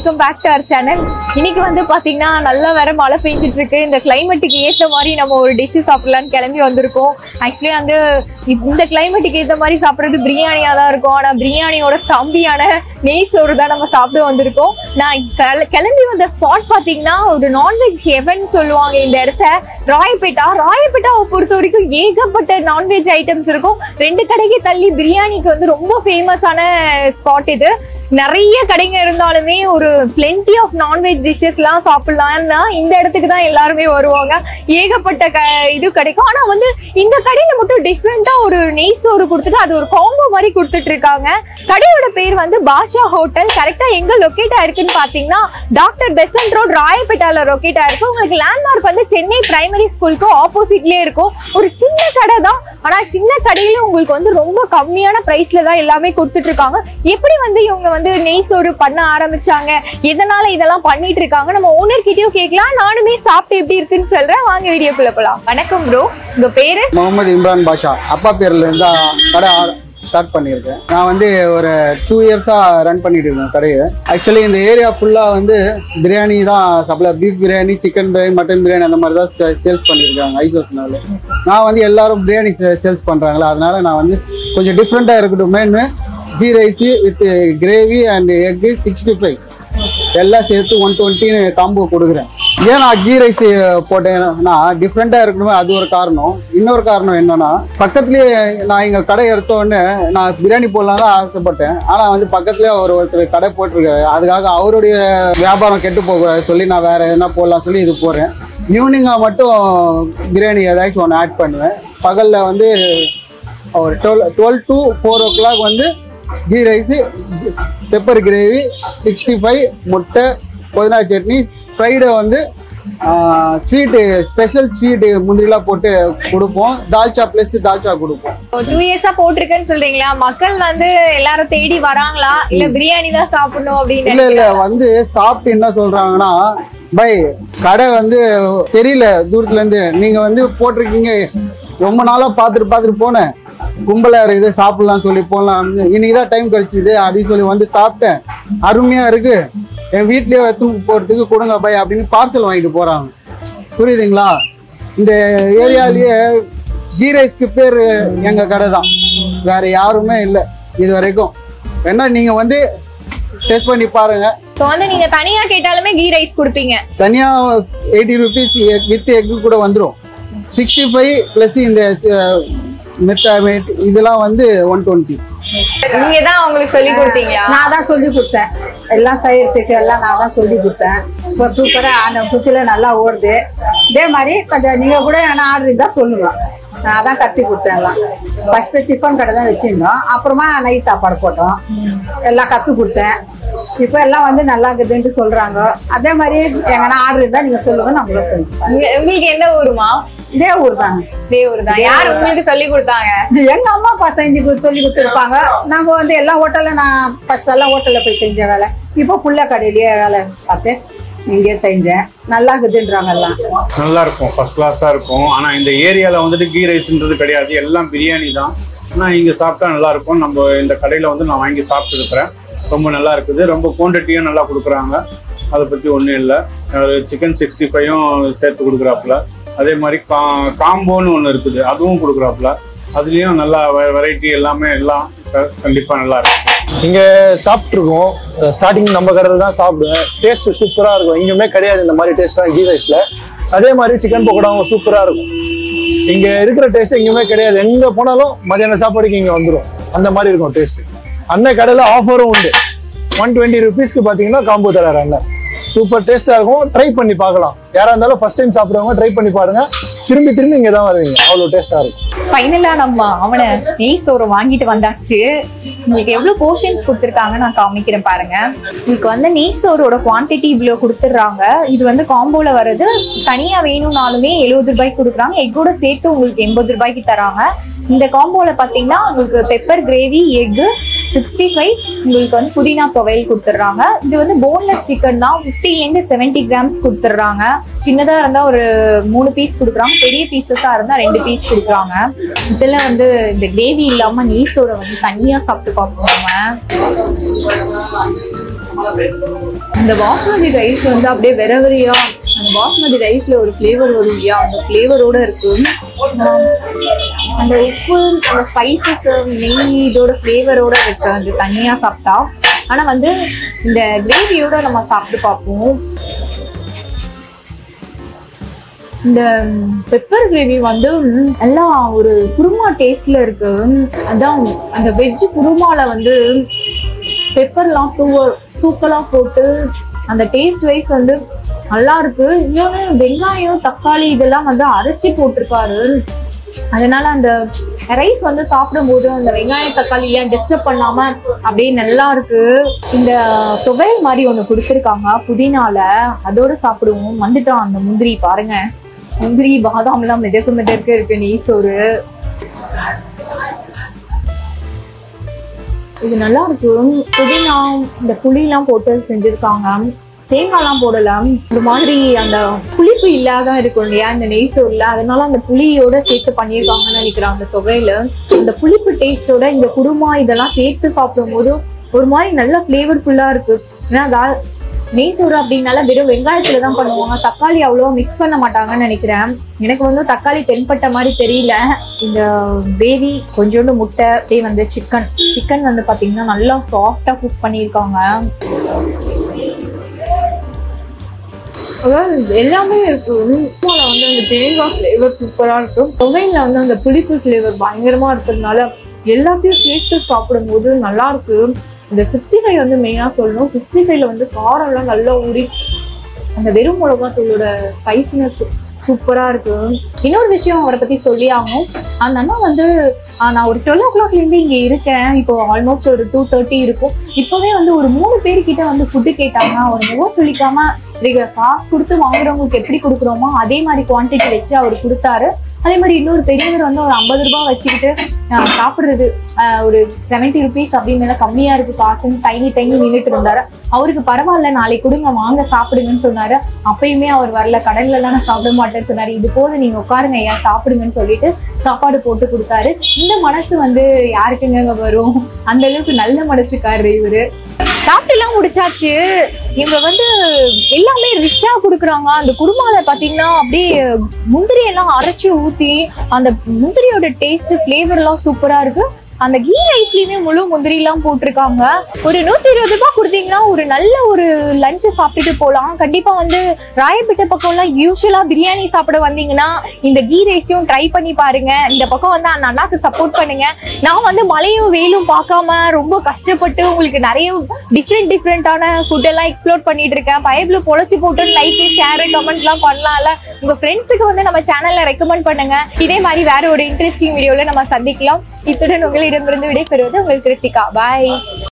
welcome back to our channel இன்னைக்கு வந்து பாத்தீங்கன்னா நல்லா வேற மழை பெஞ்சிட்டு இருக்கு இந்த கிளைமேட்டுக்கு ஏத்த மாதிரி நம்ம ஒரு டிஷ் சாப்பிடலாம்னு கிளம்பி வந்திருக்கோம் ஆக்சுவலி வந்து இப்- இந்த கிளைமேட்டுக்கு ஏத்த மாதிரி சாப்பிடுறது பிரியாணியா தான் இருக்கும் ஆனா பிரியாணியோட தம்பியான நெய் சோறு தான் நம்ம சாப்பிட்டு வந்திருக்கோம் நான் கிள- கிளம்பி வந்த ஸ்பாட் பாத்தீங்கன்னா ஒரு நான்வெஜ் ஹெவன் சொல்லுவாங்க இந்த இடத்த ராயப்பேட்டா ராயப்பேட்டாவை பொறுத்த வரைக்கும் ஏகப்பட்ட நான்வெஜ் ஐட்டம்ஸ் இருக்கும் ரெண்டு கடைக்கு தள்ளி பிரியாணிக்கு வந்து ரொம்ப ஃபேமஸான ஸ்பாட் இது நிறைய கடைங்க இருந்தாலுமே ஒரு plenty ஆஃப் நான்வெஜ் டிஷ்ஷஸ்லாம் சாப்பிடலாம்னா இந்த இடத்துக்கு தான் எல்லாருமே வருவாங்க ஏகப்பட்ட க இது கிடைக்கும் ஆனா வந்து இந்த கடையில மட்டும் டிஃப்ரெண்டா ஒரு நெய் சோறு கொடுத்துட்டு அது ஒரு காம்போ மாதிரி கொடுத்துட்டு இருக்காங்க கடையோட பேர் வந்து பாஷா ஹோட்டல் கரெக்டா எங்க லொக்கேட் ஆயிருக்குன்னு பாத்தீங்கன்னா டாக்டர் பெசன்ட் ரோட் ராயப்பேட்டால லொக்கேட் ஆயிருக்கு உங்களுக்கு லேண்ட்மார்க் வந்து சென்னை பிரைமரி ஸ்கூலுக்கு ஆப்போசிட்லயே இருக்கும் ஒரு சின்ன கடை தான் ஆனா சின்ன கடையில உங்களுக்கு வந்து ரொம்ப கம்மியான பிரைஸ்ல தான் எல்லாமே கொடுத்துட்டு இருக்காங்க எப்படி வந்து இவங்க வந்து நெய் சோறு பண்ண ஆரம்பிச்சாங்க எதனால இதெல்லாம் பண்ணிட்டு இருக்காங்க நம்ம ஓனர் கிட்டயும் கேட்கலாம் நானுமே சாப்பிட்டு எப்படி இருக்குன்னு சொல்றேன் வாங்க வீடியோக்குள்ள போலாம் வணக்கம் ப்ரோ உங்க பேரு முகமது இம்ரான் பாஷா அப்பா பேர்ல இருந்து தான் கடை ஸ்டார்ட் பண்ணியிருக்கேன் நான் வந்து ஒரு டூ இயர்ஸாக ரன் பண்ணிட்டு இருக்கேன் கடையை ஆக்சுவலி இந்த ஏரியா ஃபுல்லாக வந்து பிரியாணி தான் supply beef biryani chicken biryani mutton biryani அந்த மாதிரி தான் சேல்ஸ் பண்ணியிருக்காங்க ஐசோஸ்னால நான் வந்து எல்லாரும் பிரியாணி சேல்ஸ் பண்ணுறாங்களா அதனால நான் வந்து கொஞ்சம் டிஃப்ரெண்ட்டாக இருக்கட்டுமேனு ghee rice with gravy and egg sixty five எல்லாம் சேர்த்து ஒன் டுவெண்ட்டின்னு காம்போ கொடுக்குறேன் ஏன் நான் கீ ரைஸ் போட்டேன்னா டிஃப்ரெண்ட்டாக இருக்கணுமே அது ஒரு காரணம் இன்னொரு காரணம் என்னன்னா பக்கத்துலேயே நான் எங்கள் கடை எடுத்த உடனே நான் பிரியாணி போடலாம் தான் ஆசைப்பட்டேன் ஆனால் வந்து பக்கத்துலேயே ஒரு ஒருத்தர் கடை போட்டிருக்காரு அதுக்காக அவருடைய வியாபாரம் கெட்டு போகக்கூடாது சொல்லி நான் வேற எதனா போடலாம் சொல்லி இது போடுறேன் ஈவினிங்காக மட்டும் பிரியாணி ஏதாச்சும் ஒன்று ஆட் பண்ணுவேன் பகலில் வந்து ஒரு twelve twelve to four o'clock வந்து ghee rice pepper gravy sixty five முட்டை புதினா சட்னி ஃப்ரைடே வந்து ஸ்வீட்டு ஸ்பெஷல் ஸ்வீட்டு முந்திரிலாம் போட்டு கொடுப்போம் தால்ச்சா ப்ளஸ் தால்ச்சா கொடுப்போம் டூ இயர்ஸா போட்டிருக்கேன்னு சொல்றீங்களா மக்கள் வந்து எல்லாரும் தேடி வராங்களா இல்ல பிரியாணி தான் சாப்பிடணும் அப்படின்னு இல்ல இல்ல வந்து சாப்பிட்டு என்ன சொல்றாங்கன்னா பை கடை வந்து தெரியல தூரத்துல இருந்து நீங்க வந்து போட்டிருக்கீங்க ரொம்ப நாளா பார்த்துட்டு பார்த்துட்டு போனேன் கும்பலா இருக்குது சாப்பிடலாம் சொல்லி போகலாம் இன்னைக்கு தான் டைம் கிடைச்சிது அப்படின்னு சொல்லி வந்து சாப்பிட்டேன் அருமையா இருக்கு என் வீட்லயே எடுத்து போறதுக்கு கொடுங்க பை அப்படின்னு பார்சல் வாங்கிட்டு போறாங்க புரியுதுங்களா இந்த ஏரியாலயே கீ ரைஸ்க்கு பேர் எங்க கடை தான் வேற யாருமே இல்லை இது வரைக்கும் வேணா நீங்க வந்து டெஸ்ட் பண்ணி பாருங்க இப்போ வந்து நீங்க தனியா கேட்டாலுமே கீ ரைஸ் கொடுப்பீங்க தனியா எயிட்டி ருபீஸ் வித் எக்கு கூட வந்துடும் சிக்ஸ்டி ஃபைவ் ப்ளஸ் இந்த மெத்தா இதெல்லாம் வந்து ஒன் டுவெண்ட்டி நீங்க தான் அவங்களுக்கு சொல்லி கொடுத்தீங்களா நான் தான் சொல்லி கொடுத்தேன் எல்லாம் செய்யறதுக்கு எல்லாம் நான் தான் சொல்லி கொடுத்தேன் இப்போ சூப்பராக அந்த குத்தில நல்லா ஓடுது இதே மாதிரி கொஞ்சம் நீங்கள் கூட என்ன ஆர்டர் இருந்தால் சொல்லுங்க நான் தான் கத்தி கொடுத்தேன் எல்லாம் ஃபஸ்ட்டு டிஃபன் கடை தான் வச்சுருந்தோம் அப்புறமா நைட் சாப்பாடு போட்டோம் எல்லாம் கற்று கொடுத்தேன் இப்போ எல்லாம் வந்து நல்லா இருக்குதுன்ட்டு சொல்கிறாங்க அதே மாதிரி எங்கன்னா ஆர்டர் இருந்தால் நீங்கள் சொல்லுங்க நம்மளும் செஞ்சுப்பேன் உங்க- உங்களுக்கு எந்த ஊருமா இதே ஊர் தாங்க இதே ஊர் தான் யார் உங்களுக்கு சொல்லி கொடுத்தாங்க எங்க அம்மா அப்பா செஞ்சு கொடு- சொல்லி கொடுத்துருப்பாங்க நம்ம வந்து எல்லா ஹோட்டல்ல நான் ஃபர்ஸ்ட் எல்லாம் ஹோட்டல்ல போய் செஞ்ச வேலை இப்போ புள்ள கடையிலேயே வேலை பார்த்து இங்கே செஞ்சேன் நல்லா இருக்குதுன்றாங்க எல்லாம் நல்லா இருக்கும் ஃபர்ஸ்ட் கிளாஸாக இருக்கும் ஆனால் இந்த ஏரியாவில் வந்துட்டு கீ ரைஸ்ன்றது கிடையாது எல்லாம் பிரியாணி தான் ஆனால் இங்கே சாப்பிட்டா நல்லா இருக்கும் நம்ம இந்த கடையில் வந்து நான் வாங்கி சாப்பிட்டு இருக்கிறேன் ரொம்ப நல்லா இருக்குது ரொம்ப குவான்டிட்டியும் நல்லா கொடுக்குறாங்க அதை பற்றி ஒன்றும் இல்லை சிக்கன் சிக்ஸ்டி ஃபைவும் சேர்த்து கொடுக்குறாப்புல அதே மாதிரி கா காம்போன்னு ஒன்று இருக்குது அதுவும் கொடுக்குறாப்புல அதுலேயும் நல்லா வெரைட்டி எல்லாமே எல்லாம் கண்டிப்பாக நல்லா இருக்கும் இங்கே சாப்பிட்ருக்கோம் ஸ்டார்டிங் நம்ம கடையில் தான் சாப்பிடுவேன் டேஸ்ட் சூப்பராக இருக்கும் எங்கேயுமே கிடையாது இந்த மாதிரி டேஸ்ட்டாக கீ ரைஸில் அதே மாதிரி சிக்கன் பக்கோடாவும் சூப்பராக இருக்கும் இங்கே இருக்கிற டேஸ்ட் எங்கேயுமே கிடையாது எங்கே போனாலும் மதியான சாப்பாடுக்கு இங்கே வந்துடும் அந்த மாதிரி இருக்கும் டேஸ்ட் அண்ணன் கடையில் ஆஃபரும் உண்டு ஒன் டுவெண்ட்டி ருபீஸ்க்கு பார்த்தீங்கன்னா காம்போ தராரு அண்ணன் சூப்பர் டேஸ்ட்டாக இருக்கும் ட்ரை பண்ணி பார்க்கலாம் யாராக இருந்தாலும் ஃபர்ஸ்ட் டைம் சாப்பிட்றவங்க ட்ரை பண்ணி பாருங்க திரும்பி திரும்பி இங்கே தான் வருவீங்க அவ்வளோ டேஸ்ட்டாக இருக்கும் ஃபைனலா நம்ம அவனை நெய் சோறு வாங்கிட்டு வந்தாச்சு உங்களுக்கு எவ்வளவு போர்ஷன்ஸ் கொடுத்துருக்காங்க நான் காமிக்கிறேன் பாருங்க உங்களுக்கு வந்து நெய் சோறோட குவான்டிட்டி இவ்வளோ கொடுத்துட்றாங்க இது வந்து காம்போல வருது தனியா வேணும்னாலுமே எழுபது ரூபாய்க்கு கொடுக்குறாங்க எக்கோட சேர்த்து உங்களுக்கு எண்பது ரூபாய்க்கு தராங்க இந்த காம்போல பாத்தீங்கன்னா உங்களுக்கு pepper gravy egg sixty five உங்களுக்கு வந்து புதினா துவையல் கொடுத்துட்றாங்க இது வந்து போன்லெஸ் சிக்கன் தான் ஃபிஃப்டிலேருந்து செவன்ட்டி கிராம்ஸ் கொடுத்துட்றாங்க சின்னதா இருந்தா ஒரு மூணு பீஸ் கொடுக்குறாங்க பெரிய பீசஸா இருந்தா ரெண்டு பீஸ் கொடுக்குறாங்க இதுல வந்து இந்த கிரேவி இல்லாம நீசோட வந்து தனியா சாப்பிட்டு பார்ப்போம் நம்ம இந்த பாஸ்மதி ரைஸ் வந்து அப்படியே வெற வெறியா அந்த பாஸ்மதி ரைஸ்ல ஒரு ஃப்ளேவர் வரும் இல்லையா அந்த ஃப்ளேவரோட இருக்கு ஆஹ் அந்த உப்பு அந்த ஸ்பைசஸ் நெய் இதோட ஃப்ளேவரோட இருக்கு அது தனியா சாப்பிட்டா ஆனா வந்து இந்த கிரேவியோட நம்ம சாப்பிட்டு பார்ப்போம் இந்த பெப்பர் கிரேவி வந்து ம், எல்லாம் ஒரு குருமா டேஸ்ட்ல இருக்கு அதான் அந்த வெஜ் குருமால வந்து பெப்பர்லாம் தூவ தூக்கெல்லாம் போட்டு அந்த டேஸ்ட் வைஸ் வந்து நல்லா இருக்கு இன்னொன்று வெங்காயம் தக்காளி இதெல்லாம் வந்து அரைச்சி போட்டிருக்காரு அதனால அந்த ரைஸ் வந்து சாப்பிடும்போது அந்த வெங்காயம் தக்காளி எல்லாம் டிஸ்டர்ப் பண்ணாம அப்படியே நல்லா இருக்கு இந்த துவையல் மாதிரி ஒண்ணு கொடுத்துருக்காங்க புதினால அதோட சாப்பிடுவோம் வந்துட்டான் அந்த முந்திரி பாருங்க முந்திரி பாதாம்லாம் மிதக்க மிதக்க இருக்கு நெய் சோறு இது நல்லா இருக்கு புதினா இந்த புளிலாம் போட்டு செஞ்சிருக்காங்க தேங்காய்லாம் போடலாம் ஒரு மாதிரி அந்த புளிப்பு இல்லாத இருக்கும் இல்லையா இந்த நெய் சோறுல அதனால அந்த புளியோட சேர்த்து பண்ணியிருக்காங்கன்னு நினைக்கிறேன் அந்த துவையில அந்த புளிப்பு டேஸ்டோட இந்த குருமா இதெல்லாம் சேர்த்து சாப்பிடும்போது ஒரு மாதிரி நல்ல ஃப்ளேவர்ஃபுல்லா இருக்கு ஏன்னா அதா- நெய் சோறு அப்படின்னால வெறும் வெங்காயத்துல தான் பண்ணுவாங்க தக்காளி அவ்வளவா மிக்ஸ் பண்ண மாட்டாங்கன்னு நினைக்கிறேன் எனக்கு வந்து தக்காளி தென்பட்ட மாதிரி தெரியல இந்த பேபி கொஞ்சோண்டு முட்டை அப்படியே வந்து சிக்கன் சிக்கன் வந்து பாத்தீங்கன்னா நல்லா சாஃப்டா குக் பண்ணியிருக்காங்க அதாவது எல்லாமே இருக்கு உப்புமால வந்து அந்த தேங்காய் ஃப்ளேவர் சூப்பரா இருக்கும் துவையில வந்து அந்த புளிப்பு ஃப்ளேவர் பயங்கரமா இருக்கிறதுனால எல்லாத்தையும் சேர்த்து சாப்பிடும்போது நல்லா இருக்கு இந்த சிக்ஸ்டி ஃபைவ் வந்து மெயினா சொல்லணும் சிக்ஸ்டி ஃபைவ்ல வந்து காரம்லாம் நல்லா ஊறி அந்த வெறும் மிளகாத்தூளோட ஸ்பைசினஸ் சூப்பரா இருக்கு இன்னொரு விஷயம் அவரை பத்தி சொல்லி ஆகணும் அந்த அண்ணா வந்து ஆஹ், நான் ஒரு டுவெல் ஓ கிளாக்ல இருந்து இங்க இருக்கேன் இப்போ ஆல்மோஸ்ட் ஒரு டூ தேர்ட்டி இருக்கும் இப்போவே வந்து ஒரு மூணு பேர்கிட்ட வந்து ஃபுட்டு கேட்டாங்க அவர் முகம் சொல்லிக்காம நீங்க காசு கொடுத்து வாங்குறவங்களுக்கு எப்படி கொடுக்குறோமோ அதே மாதிரி குவான்டிட்டி வச்சு அவர் கொடுத்தாரு அதே மாதிரி இன்னொரு பெரியவர் வந்து ஒரு ஐம்பது ரூபாய் வச்சுக்கிட்டு ஆஹ், சாப்பிடுறது ஆஹ், ஒரு செவன்ட்டி ருபீஸ் அப்படின்னு எல்லாம் கம்மியா இருக்கு காசுன்னு டைனி டைனி நின்றுட்டு இருந்தாரு அவருக்கு பரவாயில்ல நாளைக்கு கொடுங்க வாங்க சாப்பிடுங்கன்னு சொன்னாரு அப்பயுமே அவர் வரல கடல்ல எல்லாம் நான் சாப்பிட மாட்டேன்னு சொன்னாரு இது போது நீங்க உட்காருங்க ஐயா சாப்பிடுங்கன்னு சொல்லிட்டு சாப்பாடு போட்டு கொடுத்தாரு இந்த மனசு வந்து யாருக்குங்க வரும் அந்த அளவுக்கு நல்ல மனசுக்காரரு இவரு சாப்பிட்டு எல்லாம் முடிச்சாச்சு இவங்க வந்து எல்லாமே ரிச்சா குடுக்குறாங்க அந்த குருமால பாத்தீங்கன்னா அப்படியே முந்திரி எல்லாம் அரைச்சு ஊத்தி அந்த முந்திரியோட டேஸ்ட் ஃபிளேவர் எல்லாம் சூப்பரா இருக்கு அந்த கீ ரைஸ்லயுமே முழு முந்திரி எல்லாம் போட்டிருக்காங்க ஒரு நூத்தி இருபது ரூபாய் கொடுத்தீங்கன்னா ஒரு நல்ல ஒரு லஞ்ச் சாப்பிட்டுட்டு போலாம் கண்டிப்பா வந்து ராயப்பேட்டை பக்கம் எல்லாம் யூஸ்வலா பிரியாணி சாப்பிட வந்தீங்கன்னா இந்த கீ ரைஸையும் ட்ரை பண்ணி பாருங்க இந்த பக்கம் வந்து அந்த அண்ணாக்கு சப்போர்ட் பண்ணுங்க நான் வந்து மழையும் வெயிலும் பார்க்காம ரொம்ப கஷ்டப்பட்டு உங்களுக்கு நிறைய டிஃப்ரெண்ட் டிஃப்ரெண்டான ஃபுட் எல்லாம் எக்ஸ்ப்ளோர் பண்ணிட்டு இருக்கேன் பயபிள் பொழைச்சி போட்டு லைக் ஷேர் கமெண்ட் எல்லாம் பண்ணலாம்ல உங்க ஃப்ரெண்ட்ஸுக்கு வந்து நம்ம சேனல்ல ரெக்கமெண்ட் பண்ணுங்க இதே மாதிரி வேற ஒரு இன்ட்ரெஸ்டிங் வீடியோல நம்ம சந்திக்கலாம் இத்துடன் உங்களிடமிருந்து விடைபெறுவது உங்கள் கிருத்திகா பாய்